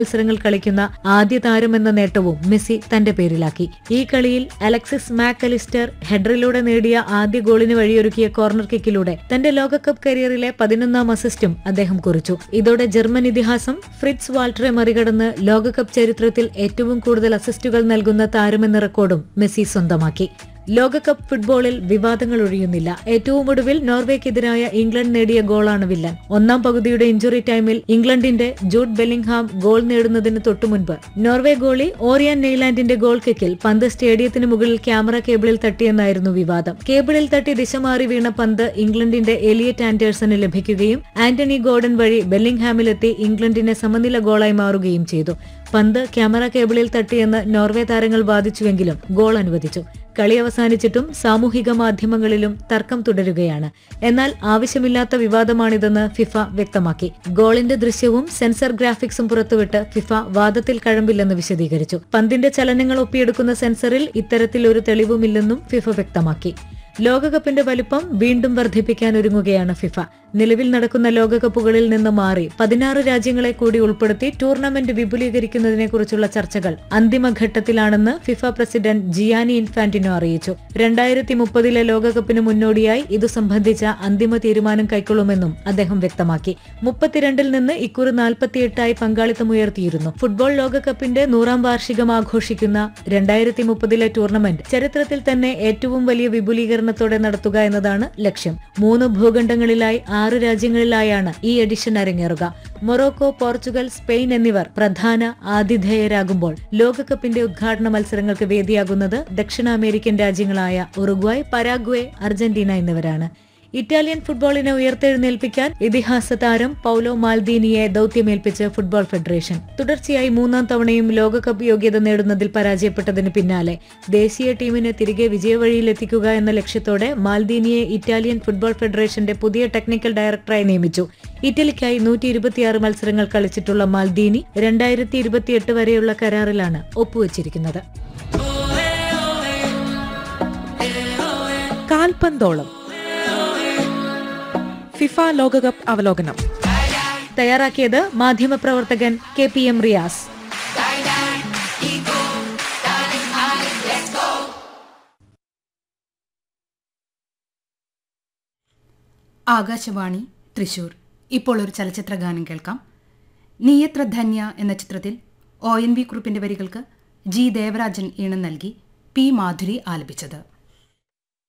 മത്സരങ്ങൾ കളിക്കുന്ന ആദ്യ താരമെന്ന നേട്ടവും മെസ്സി തന്റെ പേരിലാക്കി ഈ കളിയിൽ അലക്സിസ് മാക്കലിസ്റ്റർ ഹെഡറിലൂടെ നേടിയ ആദ്യ ഗോളിന് വഴിയൊരുക്കിയ കോർണർ കിക്കിലൂടെ തന്റെ ലോകകപ്പ് കരിയറിലെ പതിനൊന്നാം അസിസ്റ്റും അദ്ദേഹം കുറിച്ചു ഇതോടെ ജർമ്മൻ ഇതിഹാസം ഫ്രിറ്റ്സ് വാൾട്ടറെ മറികടന്ന് ലോകകപ്പ് ചരിത്രത്തിൽ ഏറ്റവും കൂടുതൽ അസിസ്റ്റുകൾ നൽകുന്ന താരമെന്ന റെക്കോർഡും മെസ്സി സ്വന്തമാക്കി ലോകകപ്പ് ഫുട്ബോളിൽ വിവാദങ്ങൾ ഒഴിയുന്നില്ല ഏറ്റവും ഒടുവിൽ നോർവേക്കെതിരായ ഇംഗ്ലണ്ട് നേടിയ ഗോളാണ് വില്ലൻ ഒന്നാം പകുതിയുടെ ഇഞ്ചുറി ടൈമിൽ ഇംഗ്ലണ്ടിന്റെ ജൂഡ് ബെല്ലിംഗ്ഹാം ഗോൾ നേടുന്നതിന് തൊട്ടുമുൻപ് നോർവേ ഗോളി ഓറിയൻ നെയ്ലാൻഡിന്റെ ഗോൾ കിക്കിൽ പന്ത് സ്റ്റേഡിയത്തിന് മുകളിൽ ക്യാമറ കേബിളിൽ തട്ടിയെന്നായിരുന്നു വിവാദം കേബിളിൽ തട്ടി ദിശ മാറി വീണ പന്ത് ഇംഗ്ലണ്ടിന്റെ എലിയറ്റ് ആൻഡേഴ്സന് ലഭിക്കുകയും ആന്റണി ഗോർഡൻ വഴി ബെല്ലിംഗ്ഹാമിലെത്തി ഇംഗ്ലണ്ടിനെ സമനില ഗോളായി മാറുകയും ചെയ്തു പന്ത് ക്യാമറ കേബിളിൽ തട്ടിയെന്ന് നോർവേ താരങ്ങൾ വാദിച്ചുവെങ്കിലും ഗോൾ അനുവദിച്ചു കളി അവസാനിച്ചിട്ടും സാമൂഹിക മാധ്യമങ്ങളിലും തർക്കം തുടരുകയാണ് എന്നാൽ ആവശ്യമില്ലാത്ത വിവാദമാണിതെന്ന് ഫിഫ വ്യക്തമാക്കി ഗോളിന്റെ ദൃശ്യവും സെൻസർ ഗ്രാഫിക്സും പുറത്തുവിട്ട് ഫിഫ വാദത്തിൽ കഴമ്പില്ലെന്ന് വിശദീകരിച്ചു പന്തിന്റെ ചലനങ്ങൾ ഒപ്പിയെടുക്കുന്ന സെൻസറിൽ ഇത്തരത്തിൽ ഒരു തെളിവുമില്ലെന്നും ഫിഫ വ്യക്തമാക്കി ലോകകപ്പിന്റെ വലിപ്പം വീണ്ടും വർദ്ധിപ്പിക്കാൻ ഒരുങ്ങുകയാണ് ഫിഫ നിലവിൽ നടക്കുന്ന ലോകകപ്പുകളിൽ നിന്ന് മാറി പതിനാറ് രാജ്യങ്ങളെ കൂടി ഉൾപ്പെടുത്തി ടൂർണമെന്റ് വിപുലീകരിക്കുന്നതിനെക്കുറിച്ചുള്ള ചർച്ചകൾ അന്തിമഘട്ടത്തിലാണെന്ന് ഫിഫ പ്രസിഡന്റ് ജിയാനി ഇൻഫാന്റിനോ അറിയിച്ചു രണ്ടായിരത്തി മുപ്പതിലെ ലോകകപ്പിന് മുന്നോടിയായി ഇതു സംബന്ധിച്ച അന്തിമ തീരുമാനം കൈക്കൊള്ളുമെന്നും അദ്ദേഹം വ്യക്തമാക്കി മുപ്പത്തിരണ്ടിൽ നിന്ന് ഇക്കുറി നാൽപ്പത്തിയെട്ടായി പങ്കാളിത്തമുയർത്തിയിരുന്നു ഫുട്ബോൾ ലോകകപ്പിന്റെ നൂറാം വാർഷികം ആഘോഷിക്കുന്ന രണ്ടായിരത്തി മുപ്പതിലെ ടൂർണമെന്റ് ചരിത്രത്തിൽ തന്നെ ഏറ്റവും വലിയ വിപുലീകരണത്തോടെ നടത്തുക എന്നതാണ് ലക്ഷ്യം മൂന്ന് ഭൂഖണ്ഡങ്ങളിലായി ആറ് രാജ്യങ്ങളിലായാണ് ഈ എഡിഷൻ അരങ്ങേറുക മൊറോക്കോ പോർച്ചുഗൽ സ്പെയിൻ എന്നിവർ പ്രധാന ആതിഥേയരാകുമ്പോൾ ലോകകപ്പിന്റെ ഉദ്ഘാടന മത്സരങ്ങൾക്ക് വേദിയാകുന്നത് ദക്ഷിണ അമേരിക്കൻ രാജ്യങ്ങളായ ഉറുഗ്വായ് പരാഗ്വേ അർജന്റീന എന്നിവരാണ് ഇറ്റാലിയൻ ഫുട്ബോളിനെ ഉയർത്തെഴുന്നേൽപ്പിക്കാൻ ഇതിഹാസ താരം പൗലോ മാൽദീനിയെ ദൌത്യമേൽപ്പിച്ച് ഫുട്ബോൾ ഫെഡറേഷൻ തുടർച്ചയായി മൂന്നാം തവണയും ലോകകപ്പ് യോഗ്യത നേടുന്നതിൽ പരാജയപ്പെട്ടതിന് പിന്നാലെ ദേശീയ ടീമിനെ തിരികെ വിജയവഴിയിലെത്തിക്കുക എന്ന ലക്ഷ്യത്തോടെ മാൽദീനിയെ ഇറ്റാലിയൻ ഫുട്ബോൾ ഫെഡറേഷന്റെ പുതിയ ടെക്നിക്കൽ ഡയറക്ടറായി നിയമിച്ചു ഇറ്റലിക്കായി നൂറ്റി ഇരുപത്തിയാറ് മത്സരങ്ങൾ കളിച്ചിട്ടുള്ള മാൽദീനി രണ്ടായിരത്തി ഇരുപത്തിയെട്ട് വരെയുള്ള കരാറിലാണ് ഒപ്പുവച്ചിരിക്കുന്നത് കാൽപന്തോളം ഫിഫ ലോകകപ്പ് അവലോകനം തയ്യാറാക്കിയത് മാധ്യമപ്രവർത്തകൻ K P M Riyas Akashvani Thrissur ഇപ്പോൾ ഒരു ചലച്ചിത്ര ഗാനം കേൾക്കാം നീയത്ര ധന്യ എന്ന ചിത്രത്തിൽ ഒ എൻ വി കുറിപ്പിന്റെ വരികൾക്ക് ജി ദേവരാജൻ ഈണം നൽകി പി മാധുരി ആലപിച്ചത്